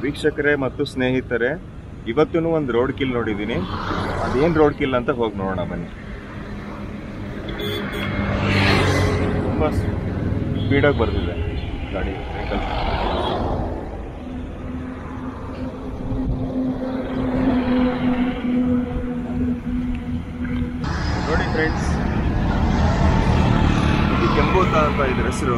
ವೀಕ್ಷಕರೇ ಮತ್ತು ಸ್ನೇಹಿತರೆ ಇವತ್ತೂ ಒಂದು ರೋಡ್ ಕಿಲ್ ನೋಡಿದ್ದೀನಿ ಅದೇನು ರೋಡ್ ಕಿಲ್ ಅಂತ ಹೋಗಿ ನೋಡೋಣ ಬನ್ನಿ ತುಂಬ ಸ್ಪೀಡಾಗಿ ಬರ್ತಿದೆ ಗಾಡಿ ವೆಹಿಕಲ್ ನೋಡಿ ಫ್ರೆಂಡ್ಸ್ ಇದು ಕೆಂಬೂತ ಅಂತ ಇದ್ರ ಹೆಸರು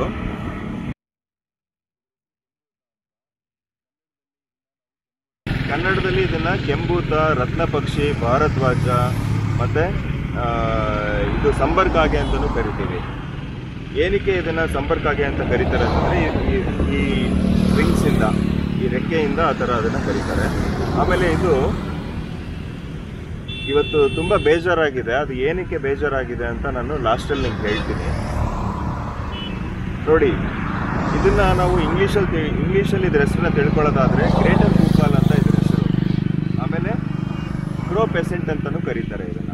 ಕನ್ನಡದಲ್ಲಿ ಇದನ್ನ ಕೆಂಬೂತ ರತ್ನ ಪಕ್ಷಿ ಭಾರದ್ವಾಜ ಮತ್ತೆ ಆ, ಇದು ಸಂಬರ್ಕಾಗೆ ಅಂತಲೂ ಕರಿತೀವಿ ಏನಕ್ಕೆ ಇದನ್ನ ಸಂಪರ್ಕಾಗೆ ಅಂತ ಕರೀತಾರೆ ಅಂತಂದ್ರೆ ಈ- ಈ ವಿಂಗ್ಸ್ ಇಂದ ಈ ರೆಕ್ಕೆಯಿಂದ ಆ ಥರ ಅದನ್ನ ಕರೀತಾರೆ ಆಮೇಲೆ ಇದು ಇವತ್ತು ತುಂಬಾ ಬೇಜಾರಾಗಿದೆ ಅದು ಏನಕ್ಕೆ ಬೇಜಾರಾಗಿದೆ ಅಂತ ನಾನು ಲಾಸ್ಟಲ್ಲಿ ನಿಮ್ಗೆ ಹೇಳ್ತೀನಿ ನೋಡಿ ಇದನ್ನ ನಾವು ಇಂಗ್ಲೀಷಲ್ಲಿ ಇಂಗ್ಲೀಷಲ್ಲಿ ಇದ್ರ ಹೆಸರನ್ನ ತಿಳ್ಕೊಳ್ಳೋದಾದ್ರೆ ಗ್ರೇಟರ್ ಕೂಕಾಲ್ ಅಂತ ಇದ್ರ ಹೆಸರು ಆಮೇಲೆ ಕ್ರೋ ಪೆಸೆಂಟ್ ಅಂತಲೂ ಕರೀತಾರೆ ಇದನ್ನ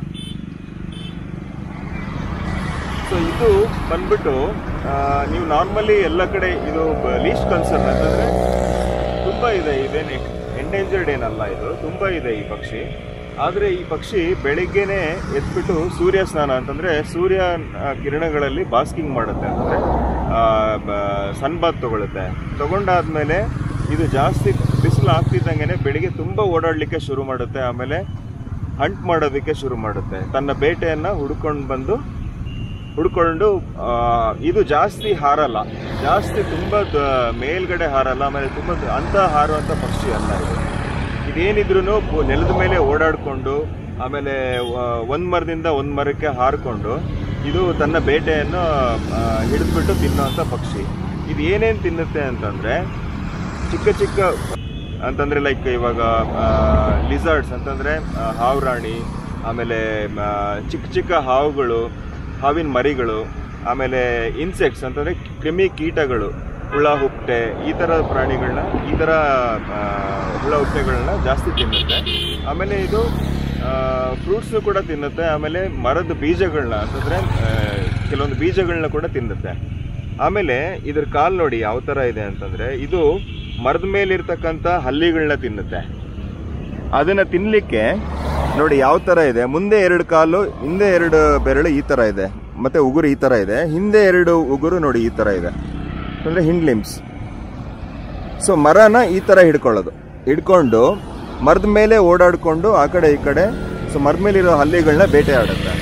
ಸೊ ಇದು ಬಂದ್ಬಿಟ್ಟು ಆ, ನೀವು ನಾರ್ಮಲಿ ಎಲ್ಲ ಕಡೆ ಇದು ಲೀಸ್ಟ್ ಕನ್ಸರ್ನ್ ಅಂತಂದ್ರೆ ತುಂಬ ಇದೆ ಇದೇನು ಎಂಡೇಂಜರ್ಡ್ ಏನಲ್ಲ ಇದು ತುಂಬ ಇದೆ ಈ ಪಕ್ಷಿ ಆದರೆ ಈ ಪಕ್ಷಿ ಬೆಳಿಗ್ಗೆನೆ ಎದ್ಬಿಟ್ಟು ಸೂರ್ಯ ಸ್ನಾನ ಅಂತಂದ್ರೆ ಸೂರ್ಯ ಆ, ಕಿರಣಗಳಲ್ಲಿ ಬಾಸ್ಕಿಂಗ್ ಮಾಡುತ್ತೆ ಅಂತಂದ್ರೆ ಸನ್ ಬಾತ್ ತಗೊಳುತ್ತೆ ತಗೊಂಡಾದ್ಮೇಲೆ ಇದು ಜಾಸ್ತಿ ಬಿಸಿಲು ಆಗ್ತಿದ್ದಂಗೆನೆ ಬೆಳಿಗ್ಗೆ ತುಂಬ ಓಡಾಡಲಿಕ್ಕೆ ಶುರು ಮಾಡುತ್ತೆ ಆಮೇಲೆ ಹಂಟ್ ಮಾಡೋದಕ್ಕೆ ಶುರು ಮಾಡುತ್ತೆ ತನ್ನ ಬೇಟೆಯನ್ನ ಹುಡ್ಕೊಂಡು ಬಂದು ಹುಡ್ಕೊಂಡು ಆ, ಇದು ಜಾಸ್ತಿ ಹಾರಲ್ಲ ಜಾಸ್ತಿ ತುಂಬ ದ- ಮೇಲ್ಗಡೆ ಹಾರಲ್ಲ ಆಮೇಲೆ ತುಂಬ ದ- ಅಂತ ಹಾರುವಂಥ ಪಕ್ಷಿ ಅಲ್ಲ ಇದು ಇದೇನಿದ್ರು ನೆಲದ ಮೇಲೆ ಓಡಾಡಿಕೊಂಡು ಆಮೇಲೆ ವ- ಒಂದ್ ಮರದಿಂದ ಒಂದ್ ಮರಕ್ಕೆ ಹಾರ್ಕೊಂಡು ಇದು ತನ್ನ ಬೇಟೆಯನ್ನು ಆ, ಹಿಡಿದ್ಬಿಟ್ಟು ತಿನ್ನೋಂಥ ಪಕ್ಷಿ ಇದು ಏನೇನು ತಿನ್ನುತ್ತೆ ಅಂತಂದ್ರೆ ಚಿಕ್ಕ ಚಿಕ್ಕ ಅಂತಂದ್ರೆ ಲೈಕ್ ಇವಾಗ ಲಿಸರ್ಡ್ಸ್ ಅಂತಂದ್ರೆ ಆ, ಹಾವ್ರಾಣಿ ಆಮೇಲೆ ಆ, ಚಿಕ್ಕ ಚಿಕ್ಕ ಹಾವುಗಳು ಹಾವಿನ ಮರಿಗಳು ಆಮೇಲೆ ಇನ್ಸೆಕ್ಟ್ಸ್ ಅಂತಂದ್ರೆ ಕ್ರಿಮಿ ಕೀಟಗಳು ಹುಳ ಹುಪ್ಪಟೆ ಈ ಥರ ಪ್ರಾಣಿಗಳನ್ನ ಈ ಥರ ಆ, ಹುಳ ಹುಪ್ಪಟೆಗಳನ್ನ ಜಾಸ್ತಿ ತಿನ್ನುತ್ತೆ ಆಮೇಲೆ ಇದು ಫ್ರೂಟ್ಸ್ ಕೂಡ ತಿನ್ನುತ್ತೆ ಆಮೇಲೆ ಮರದ ಬೀಜಗಳನ್ನ ಅಂತಂದ್ರೆ ಆ, ಕೆಲವೊಂದು ಬೀಜಗಳನ್ನ ಕೂಡ ತಿನ್ನುತ್ತೆ ಆಮೇಲೆ ಇದ್ರ ಕಾಲ್ ನೋಡಿ ಯಾವ ತರ ಇದೆ ಅಂತಂದ್ರೆ ಇದು ಮರದ ಮೇಲೆ ಇರ್ತಕ್ಕಂಥ ಹಲ್ಲಿಗಳನ್ನ ತಿನ್ನುತ್ತೆ ಅದನ್ನ ತಿನ್ಲಿಕ್ಕೆ ನೋಡಿ ಯಾವ ತರ ಇದೆ ಮುಂದೆ ಎರಡು ಕಾಲು ಹಿಂದೆ ಎರಡು ಬೆರಳು ಈ ತರ ಇದೆ ಮತ್ತೆ ಉಗುರು ಈ ತರ ಇದೆ ಹಿಂದೆ ಎರಡು ಉಗುರು ನೋಡಿ ಈ ತರ ಇದೆ ಅಂದ್ರೆ ಹಿಂಡ್ ಲಿಮ್ಸ್ ಸೊ ಮರನ ಈ ತರ ಹಿಡ್ಕೊಳ್ಳೋದು ಹಿಡ್ಕೊಂಡು ಮರದ ಮೇಲೆ ಓಡಾಡ್ಕೊಂಡು ಆ ಕಡೆ ಈ ಕಡೆ ಸೊ ಮರದ ಮೇಲಿರೋ ಹಲ್ಲಿಗಳನ್ನ ಬೇಟೆ ಆಡುತ್ತೆ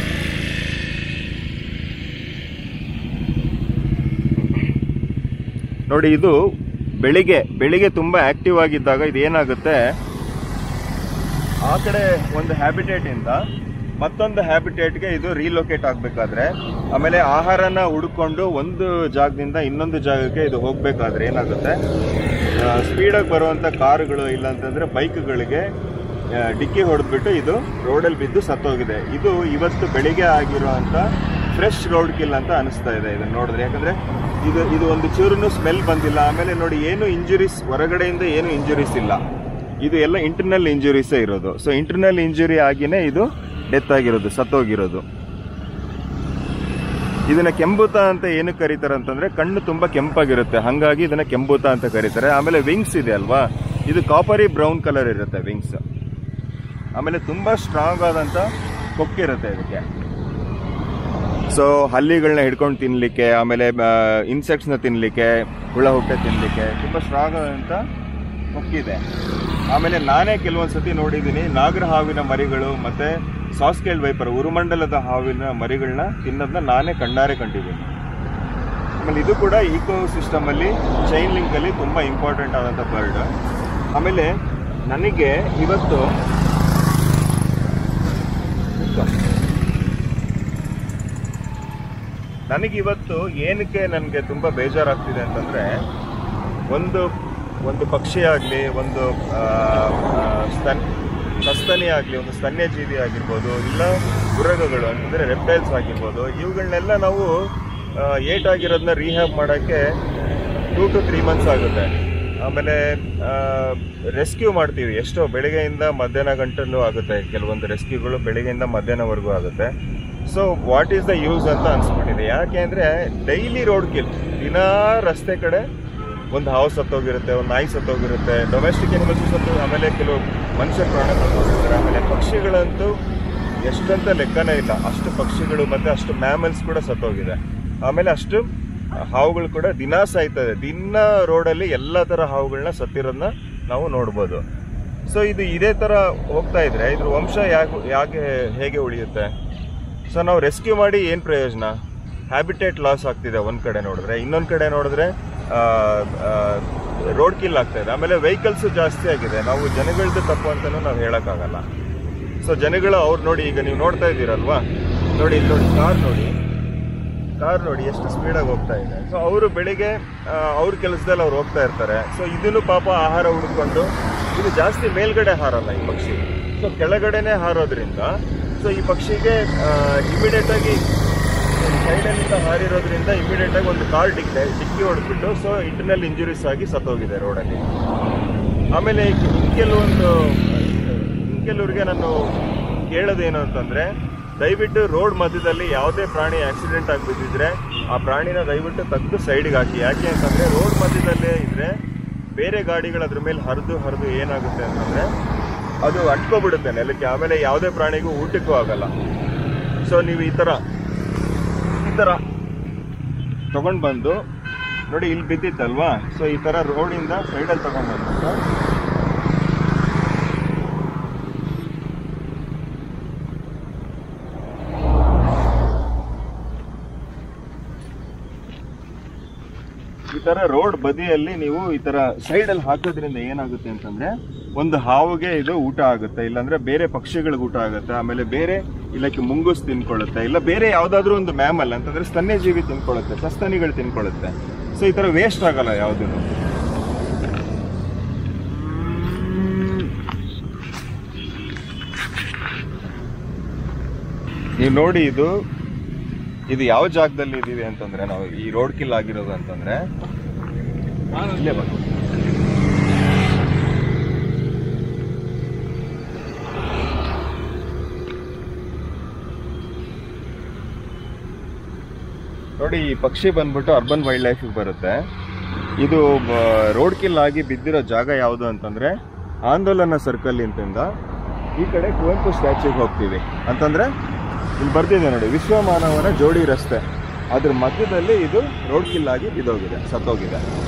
ನೋಡಿ ಇದು ಬೆಳಿಗ್ಗೆ ಬೆಳಿಗ್ಗೆ ತುಂಬಾ ಆಕ್ಟಿವ್ ಆಗಿದ್ದಾಗ ಇದು ಏನಾಗುತ್ತೆ ಆ ಕಡೆ ಒಂದು ಹ್ಯಾಬಿಟೇಟ್ ಇಂದ ಮತ್ತೊಂದು ಹ್ಯಾಬಿಟೇಟ್ಗೆ ಇದು ರೀಲೊಕೇಟ್ ಆಗಬೇಕಾದ್ರೆ ಆಮೇಲೆ ಆಹಾರನ ಹುಡ್ಕೊಂಡು ಒಂದು ಜಾಗದಿಂದ ಇನ್ನೊಂದು ಜಾಗಕ್ಕೆ ಇದು ಹೋಗ್ಬೇಕಾದ್ರೆ ಏನಾಗುತ್ತೆ ಸ್ಪೀಡಾಗಿ ಬರುವಂಥ ಕಾರುಗಳು ಇಲ್ಲ ಅಂತಂದ್ರೆ ಬೈಕ್ಗಳಿಗೆ ಡಿಕ್ಕಿ ಹೊಡೆದ್ಬಿಟ್ಟು ಇದು ರೋಡಲ್ಲಿ ಬಿದ್ದು ಸತ್ತೋಗಿದೆ ಇದು ಇವತ್ತು ಬೆಳಿಗ್ಗೆ ಆಗಿರುವಂಥ ಫ್ರೆಶ್ ರೋಡ್ ಕಿಲ್ ಅಂತ ಅನಿಸ್ತಾ ಇದೆ ಇದನ್ನ ನೋಡಿದ್ರೆ ಯಾಕಂದ್ರೆ ಇದು ಇದು ಒಂದು ಚೂರು ಸ್ಮೆಲ್ ಬಂದಿಲ್ಲ ಆಮೇಲೆ ನೋಡಿ ಏನು ಇಂಜುರೀಸ್ ಹೊರಗಡೆಯಿಂದ ಏನು ಇಂಜುರೀಸ್ ಇಲ್ಲ ಇದು ಎಲ್ಲ ಇಂಟರ್ನಲ್ ಇಂಜುರೀಸೇ ಇರೋದು ಸೊ ಇಂಟರ್ನಲ್ ಇಂಜುರಿ ಆಗಿನೇ ಇದು ಡೆತ್ ಆಗಿರೋದು ಸತ್ತೋಗಿರೋದು ಇದನ್ನ ಕೆಂಬೂತ ಅಂತ ಏನು ಕರೀತಾರೆ ಅಂತಂದ್ರೆ ಕಣ್ಣು ತುಂಬಾ ಕೆಂಪಾಗಿರುತ್ತೆ ಹಂಗಾಗಿ ಇದನ್ನ ಕೆಂಬೂತ ಅಂತ ಕರೀತಾರೆ ಆಮೇಲೆ ವಿಂಗ್ಸ್ ಇದೆ ಅಲ್ವಾ ಇದು ಕಾಪರಿ ಬ್ರೌನ್ ಕಲರ್ ಇರುತ್ತೆ ವಿಂಗ್ಸ್ ಆಮೇಲೆ ತುಂಬಾ ಸ್ಟ್ರಾಂಗ್ ಆದಂತ ಕೊಕ್ಕಿರುತ್ತೆ ಇದಕ್ಕೆ ಸೊ ಹಲ್ಲಿಗಳನ್ನ ಹಿಡ್ಕೊಂಡು ತಿನ್ಲಿಕ್ಕೆ ಆಮೇಲೆ ಇನ್ಸೆಕ್ಟ್ಸ್ನ ತಿನ್ಲಿಕ್ಕೆ ಹುಳ ಹುಟ್ಟೆ ತಿನ್ಲಿಕ್ಕೆ ತುಂಬಾ ಸ್ಟ್ರಾಂಗ್ ಆದಂತ ಕೊಕ್ಕಿದೆ ಆಮೇಲೆ ನಾನೇ ಕೆಲವೊಂದು ಸತಿ ನೋಡಿದ್ದೀನಿ ನಾಗರ ಹಾವಿನ ಮರಿಗಳು ಮತ್ತೆ ಸಾಸ್ಕೇಲ್ ವೈಪರ್ ಉರುಮಂಡಲದ ಹಾವಿನ ಮರಿಗಳನ್ನ ತಿನ್ನೋದನ್ನ ನಾನೇ ಕಣ್ಣಾರೆ ಕಂಡಿದ್ದೀನಿ ಆಮೇಲೆ ಇದು ಕೂಡ ಈಕೋ ಸಿಸ್ಟಮ್ ಅಲ್ಲಿ ಚೈನ್ ಲಿಂಕ್ ಅಲ್ಲಿ ತುಂಬಾ ಇಂಪಾರ್ಟೆಂಟ್ ಆದಂತ ಬರ್ಡ್ ಆಮೇಲೆ ನನಗೆ ಇವತ್ತು ನನಗಿವತ್ತು ಏನಕ್ಕೆ ನನಗೆ ತುಂಬಾ ಬೇಜಾರಾಗ್ತಿದೆ ಅಂತಂದ್ರೆ ಒಂದು ಒಂದು ಪಕ್ಷಿ ಆಗಲಿ ಒಂದು ಆ, ಆ, ಸ್ತನ್ ಸಸ್ತನಿ ಆಗಲಿ ಒಂದು ಸ್ತನ್ಯಜೀವಿ ಆಗಿರ್ಬೋದು ಇಲ್ಲ ಗುರಗಗಳು ಅಂತಂದ್ರೆ ರೆಪ್ಟೈಲ್ಸ್ ಆಗಿರ್ಬೋದು ಇವುಗಳನ್ನೆಲ್ಲ ನಾವು ಏಟ್ ಆಗಿರೋದನ್ನ ರೀಹ್ಯಾಬ್ ಮಾಡೋಕ್ಕೆ ಟೂ ಟು ತ್ರೀ ಮಂತ್ಸ್ ಆಗುತ್ತೆ ಆಮೇಲೆ ರೆಸ್ಕ್ಯೂ ಮಾಡ್ತೀವಿ ಎಷ್ಟೋ ಬೆಳಿಗ್ಗೆಯಿಂದ ಮಧ್ಯಾಹ್ನ ಗಂಟಲು ಆಗುತ್ತೆ ಕೆಲವೊಂದು ರೆಸ್ಕ್ಯೂಗಳು ಬೆಳಿಗ್ಗೆಯಿಂದ ಮಧ್ಯಾಹ್ನವರೆಗೂ ಆಗುತ್ತೆ so what is the use ಅಂತ ಅನ್ಸ್ಬಿಟ್ಟಿದೆ ಯಾಕೆ ಅಂದರೆ ಡೈಲಿ ರೋಡ್ ಕಿಲ್ ದಿನಾ ರಸ್ತೆ ಕಡೆ ಒಂದು ಹಾವು ಸತ್ತೋಗಿರುತ್ತೆ ಒಂದು ನಾಯಿ ಸತ್ತೋಗಿರುತ್ತೆ ಡೊಮೆಸ್ಟಿಕ್ ಎನಿಮಲ್ಸ್ ಸತ್ತು ಆಮೇಲೆ ಕೆಲವು ಮನುಷ್ಯ ಪ್ರಾಣ ಸತ್ತೋಗಿರ್ತಾರೆ ಆಮೇಲೆ ಪಕ್ಷಿಗಳಂತೂ ಎಷ್ಟಂತ ಲೆಕ್ಕನೇ ಇಲ್ಲ ಅಷ್ಟು ಪಕ್ಷಿಗಳು ಮತ್ತೆ ಅಷ್ಟು ಮ್ಯಾಮಲ್ಸ್ ಕೂಡ ಸತ್ತೋಗಿದೆ ಆಮೇಲೆ ಅಷ್ಟು ಹಾವುಗಳು ಕೂಡ ದಿನ ಸಾಯ್ತದೆ ದಿನ ರೋಡಲ್ಲಿ ಎಲ್ಲ ಥರ ಹಾವುಗಳನ್ನ ಸತ್ತಿರೋದನ್ನ ನಾವು ನೋಡ್ಬೋದು ಸೊ ಇದು ಇದೇ ಥರ ಹೋಗ್ತಾ ಇದ್ರೆ ಇದ್ರ ವಂಶ ಯಾಕೆ ಯಾಕೆ ಹೇಗೆ ಉಳಿಯುತ್ತೆ ಸೊ ನಾವು ರೆಸ್ಕ್ಯೂ ಮಾಡಿ ಏನು ಪ್ರಯೋಜನ ಹ್ಯಾಬಿಟೇಟ್ ಲಾಸ್ ಆಗ್ತಿದೆ ಒಂದು ಕಡೆ ನೋಡಿದ್ರೆ ಇನ್ನೊಂದು ಕಡೆ ನೋಡಿದ್ರೆ ರೋಡ್ ಕಿಲ್ ಆಗ್ತಾ ಇದೆ ಆಮೇಲೆ ವೆಹಿಕಲ್ಸ್ ಜಾಸ್ತಿ ಆಗಿದೆ ನಾವು ಜನಗಳದ್ದು ತಪ್ಪು ಅಂತಲೂ ನಾವು ಹೇಳೋಕ್ಕಾಗಲ್ಲ ಸೊ ಜನಗಳು ಅವ್ರು ನೋಡಿ ಈಗ ನೀವು ನೋಡ್ತಾ ಇದ್ದೀರಲ್ವಾ ನೋಡಿ ಇಲ್ಲಿ ನೋಡಿ ಕಾರ್ ನೋಡಿ ಕಾರ್ ನೋಡಿ ಎಷ್ಟು ಸ್ಪೀಡಾಗಿ ಹೋಗ್ತಾ ಇದೆ ಸೊ ಅವರು ಬೆಳಿಗ್ಗೆ ಆ, ಅವ್ರ ಕೆಲಸದಲ್ಲಿ ಅವ್ರು ಹೋಗ್ತಾ ಇರ್ತಾರೆ ಸೊ ಇದನ್ನು ಪಾಪ ಆಹಾರ ಹುಡುಕೊಂಡು ಇದು ಜಾಸ್ತಿ ಮೇಲ್ಗಡೆ ಹಾರಲ್ಲ ಈ ಪಕ್ಷಿ ಸೊ ಕೆಳಗಡೆನೆ ಹಾರೋದ್ರಿಂದ ಸೊ ಈ ಪಕ್ಷಿಗೆ ಇಮಿಡಿಯೇಟ್ ಆಗಿ ಸೈಡಲ್ಲಿಂದ ಹಾರಿರೋದ್ರಿಂದ ಇಮಿಡಿಯೇಟ್ ಆಗಿ ಒಂದು ಕಾರ್ ಡಿಕ್ಕಿ ಡಿಕ್ಕಿ ಹೊಡೆದ್ಬಿಟ್ಟು ಸೊ ಇಂಟರ್ನಲ್ ಇಂಜುರೀಸ್ ಆಗಿ ಸತ್ತೋಗಿದೆ ರೋಡಲ್ಲಿ ಆಮೇಲೆ ಇನ್ ಕೆಲವೊಂದು ಇನ್ ಕೆಲವ್ರಿಗೆ ನಾನು ಕೇಳೋದೇನು ಅಂತಂದ್ರೆ ದಯವಿಟ್ಟು ರೋಡ್ ಮಧ್ಯದಲ್ಲಿ ಯಾವುದೇ ಪ್ರಾಣಿ ಆಕ್ಸಿಡೆಂಟ್ ಆಗಿ ಬಿದ್ದಿದ್ರೆ ಆ ಪ್ರಾಣಿನ ದಯವಿಟ್ಟು ತೆಗೆದು ಸೈಡ್ಗೆ ಹಾಕಿ ಯಾಕೆ ಅಂತಂದ್ರೆ ರೋಡ್ ಮಧ್ಯದಲ್ಲೇ ಇದ್ರೆ ಬೇರೆ ಗಾಡಿಗಳು ಅದ್ರ ಮೇಲೆ ಹರಿದು ಹರಿದು ಏನಾಗುತ್ತೆ ಅಂತಂದ್ರೆ ಅದು ಅಂಟ್ಕೊಬಿಡುತ್ತೆ ನೆಲಕ್ಕೆ ಆಮೇಲೆ ಯಾವುದೇ ಪ್ರಾಣಿಗೂ ಊಟಕ್ಕೂ ಆಗಲ್ಲ ಸೊ ನೀವು ಈ ಥರ ಈ ಥರ ತಗೊಂಡು ಬಂದು ನೋಡಿ ಇಲ್ಲಿ ಬಿದ್ದಿತ್ತಲ್ವಾ ಸೊ ಈ ಥರ ರೋಡಿಂದ ಸೈಡಲ್ಲಿ ತಗೊಂಡು ಬಂದ್ಬಿಟ್ಟು ಈ ತರ ರೋಡ್ ಬದಿಯಲ್ಲಿ ನೀವು ಈ ತರ ಸೈಡ್ ಅಲ್ಲಿ ಹಾಕೋದ್ರಿಂದ ಏನಾಗುತ್ತೆ ಅಂತಂದ್ರೆ ಒಂದು ಹಾವಿಗೆ ಇದು ಊಟ ಆಗುತ್ತೆ ಇಲ್ಲಾಂದ್ರೆ ಬೇರೆ ಪಕ್ಷಿಗಳಿಗೆ ಊಟ ಆಗುತ್ತೆ ಆಮೇಲೆ ಬೇರೆ ಇಲ್ಲಕ್ಕೆ ಮುಂಗುಸ್ ತಿನ್ಕೊಳ್ಳುತ್ತೆ ಇಲ್ಲ ಬೇರೆ ಯಾವ್ದಾದ್ರು ಒಂದು ಮ್ಯಾಮಲ್ ಅಂತಂದ್ರೆ ಸ್ತನ್ಯಜೀವಿ ತಿನ್ಕೊಳ್ಳುತ್ತೆ ಸಸ್ತನಿಗಳು ತಿನ್ಕೊಳ್ಳುತ್ತೆ ಸೊ ಈ ತರ ವೇಸ್ಟ್ ಆಗಲ್ಲ ಯಾವ್ದು ನೀವು ನೋಡಿ ಇದು ಇದು ಯಾವ ಜಾಗದಲ್ಲಿ ಇದೀವಿ ಅಂತಂದ್ರೆ ನಾವು ಈ ರೋಡ್ ಕಿಲ್ ಆಗಿರೋದು ಅಂತಂದ್ರೆ ಇಲ್ಲೇ ಬನ್ನಿ ನೋಡಿ ಈ ಪಕ್ಷಿ ಬಂದ್ಬಿಟ್ಟು ಅರ್ಬನ್ ವೈಲ್ಡ್ ಲೈಫಿಗೆ ಬರುತ್ತೆ ಇದು ರೋಡ್ ಕಿಲ್ ಆಗಿ ಬಿದ್ದಿರೋ ಜಾಗ ಯಾವುದು ಅಂತಂದ್ರೆ ಆಂದೋಲನ ಸರ್ಕಲ್ ಇಂತಿಂದ ಈ ಕಡೆ ಕುವೆಂಪು ಸ್ಟ್ಯಾಚ್ಯೂಗೆ ಹೋಗ್ತೀವಿ ಅಂತಂದ್ರೆ ಇಲ್ಲಿ ಬರ್ತಿದೆ ನೋಡಿ ವಿಶ್ವ ಮಾನವನ ಜೋಡಿ ರಸ್ತೆ ಅದ್ರ ಮಧ್ಯದಲ್ಲಿ ಇದು ರೋಡ್ ಕಿಲ್ ಆಗಿ ಬಿದ್ದೋಗಿದೆ ಸತ್ತೋಗಿದೆ